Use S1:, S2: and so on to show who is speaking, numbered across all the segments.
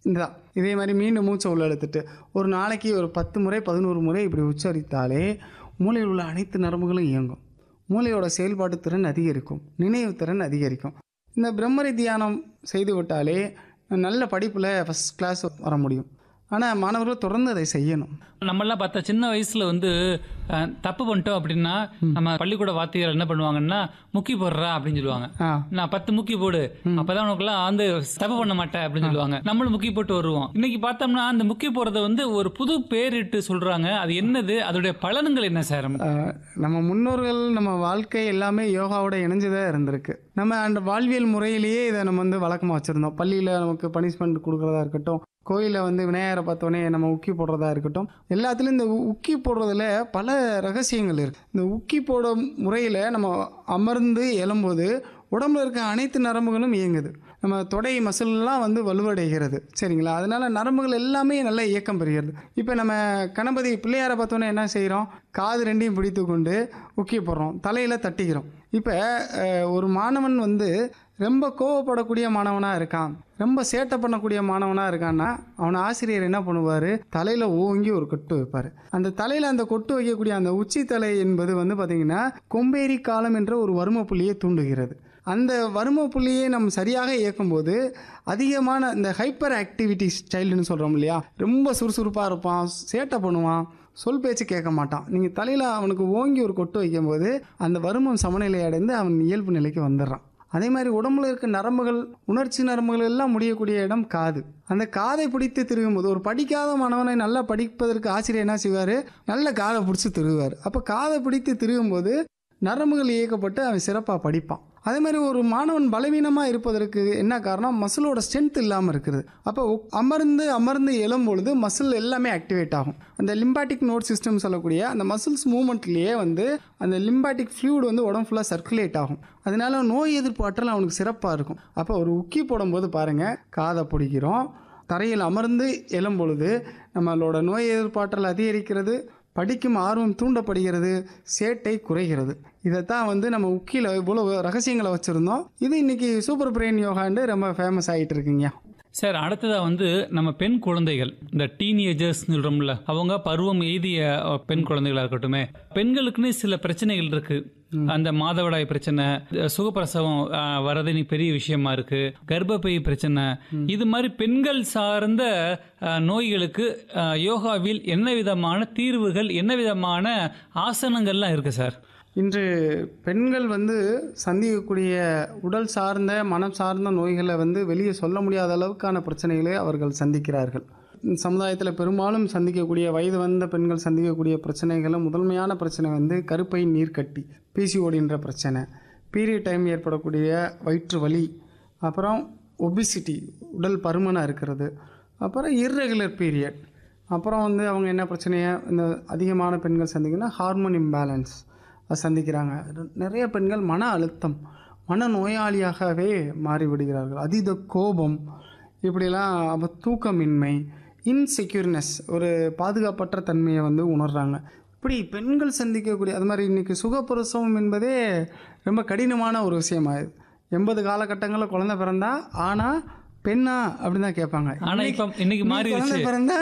S1: இதுதான் இதே மாதிரி மீண்டும் மூச்சை உள்ள எடுத்துட்டு ஒரு நாளைக்கு ஒரு பத்து முறை பதினோரு முறை இப்படி உச்சரித்தாலே மூளையில் உள்ள அனைத்து நரம்புகளும் இயங்கும் மூளையோட செயல்பாட்டு திறன் அதிகரிக்கும் நினைவு திறன் அதிகரிக்கும் இந்த பிரம்மரி தியானம் செய்து விட்டாலே நல்ல படிப்பில் ஃபஸ்ட் கிளாஸ் வர முடியும் ஆனால் மாணவர்கள் தொடர்ந்து அதை செய்யணும்
S2: நம்மெல்லாம் பார்த்தா சின்ன வயசுல வந்து அஹ், தப்பு பண்ணிட்டோம் அப்படின்னா நம்ம பள்ளிக்கூட வாத்தியார் என்ன பண்ணுவாங்கன்னா முக்கி போடுறா அப்படின்னு சொல்லுவாங்க
S1: ஆ
S2: நான் பத்து முக்கி போடு அப்பதான் உனக்குலாம் வந்து தப்பு பண்ண மாட்டேன் அப்படின்னு சொல்லுவாங்க நம்மளும் முக்கி போட்டு வருவோம் இன்னைக்கு பார்த்தோம்னா அந்த முக்கி போறத வந்து ஒரு புது பேரிட்டு சொல்றாங்க அது என்னது அதோடைய பலன்கள் என்ன சார்
S1: ஆஹ் நம்ம முன்னோர்கள் நம்ம வாழ்க்கை எல்லாமே யோகாவோட இணைஞ்சதாக இருந்திருக்கு நம்ம அந்த வாழ்வியல் முறையிலேயே இதை நம்ம வந்து வழக்கமாக வச்சுருந்தோம் பள்ளியில் நமக்கு பனிஷ்மெண்ட் கொடுக்குறதா இருக்கட்டும் கோயிலில் வந்து விநாயகரை பார்த்தோன்னே நம்ம உக்கி போடுறதா இருக்கட்டும் எல்லாத்துலேயும் இந்த உ- உக்கி போடுறதுல பல ரகசியங்கள் இருக்குது இந்த உக்கி போடும் முறையில் நம்ம அமர்ந்து எழும்போது உடம்புல இருக்க அனைத்து நரம்புகளும் இயங்குது நம்ம தொடை மசில்லாம் வந்து வலுவடைகிறது சரிங்களா அதனால நரம்புகள் எல்லாமே நல்ல இயக்கம் பெறுகிறது இப்போ நம்ம கணபதி பிள்ளையாரை பார்த்தோன்னே என்ன செய்கிறோம் காது ரெண்டையும் பிடித்து கொண்டு உக்கி போடுறோம் தலையில் தட்டிக்கிறோம் இப்போ ஒரு மாணவன் வந்து ரொம்ப கோவப்படக்கூடிய மாணவனாக இருக்கான் ரொம்ப சேட்டை பண்ணக்கூடிய மாணவனாக இருக்கான்னா அவனை ஆசிரியர் என்ன பண்ணுவார் தலையில் ஓங்கி ஒரு கொட்டு வைப்பார் அந்த தலையில் அந்த கொட்டு வைக்கக்கூடிய அந்த உச்சி தலை என்பது வந்து பார்த்திங்கன்னா கொம்பேரி காலம் என்ற ஒரு வறும புள்ளியை தூண்டுகிறது அந்த வறும புள்ளியை நம்ம சரியாக இயக்கும்போது அதிகமான இந்த ஹைப்பர் ஆக்டிவிட்டி சைல்டுன்னு சொல்கிறோம் இல்லையா ரொம்ப சுறுசுறுப்பாக இருப்பான் சேட்டை பண்ணுவான் சொல் பேச்சு கேட்க மாட்டான் நீங்கள் தலையில் அவனுக்கு ஓங்கி ஒரு கொட்டு வைக்கும்போது அந்த வருமம் சமநிலை அடைந்து அவன் இயல்பு நிலைக்கு வந்துடுறான் அதே மாதிரி உடம்புல இருக்க நரம்புகள் உணர்ச்சி நரம்புகள் எல்லாம் முடியக்கூடிய இடம் காது அந்த காதை பிடித்து திருகும்போது ஒரு படிக்காத மாணவனை நல்லா படிப்பதற்கு ஆசிரியர் என்ன செய்வார் நல்ல காதை பிடிச்சி திருகுவார் அப்போ காதை பிடித்து திருகும்போது நரம்புகள் இயக்கப்பட்டு அவன் சிறப்பாக படிப்பான் அதே மாதிரி ஒரு மாணவன் பலவீனமாக இருப்பதற்கு என்ன காரணம் மசிலோட ஸ்ட்ரென்த் இல்லாமல் இருக்குது அப்போ உக்- அமர்ந்து அமர்ந்து எழும்பொழுது மசில் எல்லாமே ஆக்டிவேட் ஆகும் அந்த லிம்பாட்டிக் நோட் சிஸ்டம் சொல்லக்கூடிய அந்த மசில்ஸ் மூமெண்ட்லேயே வந்து அந்த லிம்பாட்டிக் ஃப்ளூட் வந்து உடம்பு ஃபுல்லாக சர்க்குலேட் ஆகும் அதனால நோய் எதிர்ப்பு ஆற்றல் அவனுக்கு சிறப்பாக இருக்கும் அப்போ ஒரு உக்கி போடும்போது பாருங்கள் காதை பிடிக்கிறோம் தரையில் அமர்ந்து எழும்பொழுது நம்மளோட நோய் எதிர்ப்பாற்றல் அதிகரிக்கிறது படிக்கும் ஆர்வம் தூண்டப்படுகிறது சேட்டை குறைகிறது இதைத்தான் வந்து நம்ம உக்கியில் இவ்வளோ ரகசியங்களை வச்சுருந்தோம் இது இன்னைக்கு சூப்பர் பிரெயின் யோகாண்டு ரொம்ப ஃபேமஸ் ஆகிட்டு இருக்குங்க
S2: சார் அடுத்ததா வந்து நம்ம பெண் குழந்தைகள் இந்த டீனேஜர்ஸ் சொல்றோம்ல அவங்க பருவம் எய்திய அஹ், பெண் குழந்தைகளா இருக்கட்டுமே பெண்களுக்குன்னு சில பிரச்சனைகள் இருக்கு அந்த மாதவிடாய் பிரச்சனை அஹ், சுகப்பிரசவம் அஹ், வர்றது இன்னைக்கு பெரிய விஷயமா இருக்கு கர்ப்பப்பை பிரச்சனை இது மாதிரி பெண்கள் சார்ந்த அஹ், நோய்களுக்கு அஹ், யோகாவில் என்ன விதமான தீர்வுகள் என்ன விதமான ஆசனங்கள்லாம் இருக்கு சார்
S1: இன்று பெண்கள் வந்து சந்திக்கக்கூடிய உடல் சார்ந்த மனம் சார்ந்த நோய்களை வந்து வெளியே சொல்ல முடியாத அளவுக்கான பிரச்சனைகளை அவர்கள் சந்திக்கிறார்கள் சமுதாயத்தில் பெரும்பாலும் சந்திக்கக்கூடிய வயது வந்த பெண்கள் சந்திக்கக்கூடிய பிரச்சனைகளில் முதன்மையான பிரச்சனை வந்து கருப்பை நீர்க்கட்டி பிசிஓடின்ற பிரச்சனை பீரியட் டைம் ஏற்படக்கூடிய வயிற்று வலி அப்புறம் ஒபிசிட்டி உடல் பருமனாக இருக்கிறது அப்புறம் இர்ரெகுலர் பீரியட் அப்புறம் வந்து அவங்க என்ன பிரச்சனையை இந்த அதிகமான பெண்கள் சந்திக்கணும்னா ஹார்மோன் இம்பேலன்ஸ் அது சந்திக்கிறாங்க நிறைய பெண்கள் மன அழுத்தம் மன நோயாளியாகவே மாறிவிடுகிறார்கள் அதீத கோபம் இப்படிலாம் அப்போ தூக்கமின்மை இன்செக்யூர்னஸ் ஒரு பாதுகாப்பற்ற தன்மையை வந்து உணர்றாங்க இப்படி பெண்கள் சந்திக்கக்கூடிய அது மாதிரி இன்றைக்கி சுகப்பிரசவம் என்பதே ரொம்ப கடினமான ஒரு விஷயமாகுது எண்பது காலகட்டங்களில் குழந்தை பிறந்தா ஆனா பெண்ணா அப்படின்னு தான் கேட்பாங்க
S2: ஆனா இப்ப இன்னைக்கு மாறிடுச்சு.
S1: குழந்தை பிறந்தா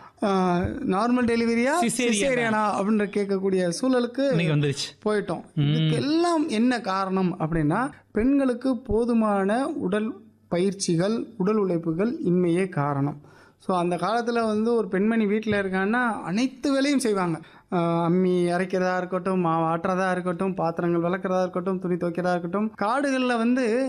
S1: நார்மல் டெலிவரியா
S2: Cesarean-ஆ?
S1: சிசேரியனா அப்படின்ற கேட்கக்கூடிய சூழலுக்கு
S2: இன்னைக்கு வந்துருச்சு
S1: போயிட்டோம் இதுக்கு எல்லாம் என்ன காரணம் அப்படின்னா பெண்களுக்கு போதுமான உடல் பயிற்சிகள் உடல் உழைப்புகள் இன்மையே காரணம் ஸோ அந்த காலத்தில் வந்து ஒரு பெண்மணி வீட்டில் இருக்கான்னா அனைத்து வேலையும் செய்வாங்க ஆஹ் அம்மி அரைக்கிறதா இருக்கட்டும் மாவு ஆட்டுறதா இருக்கட்டும் பாத்திரங்கள் விளக்குறதா இருக்கட்டும் துணி துவைக்கிறதா இருக்கட்டும் காடுகளில் வந்து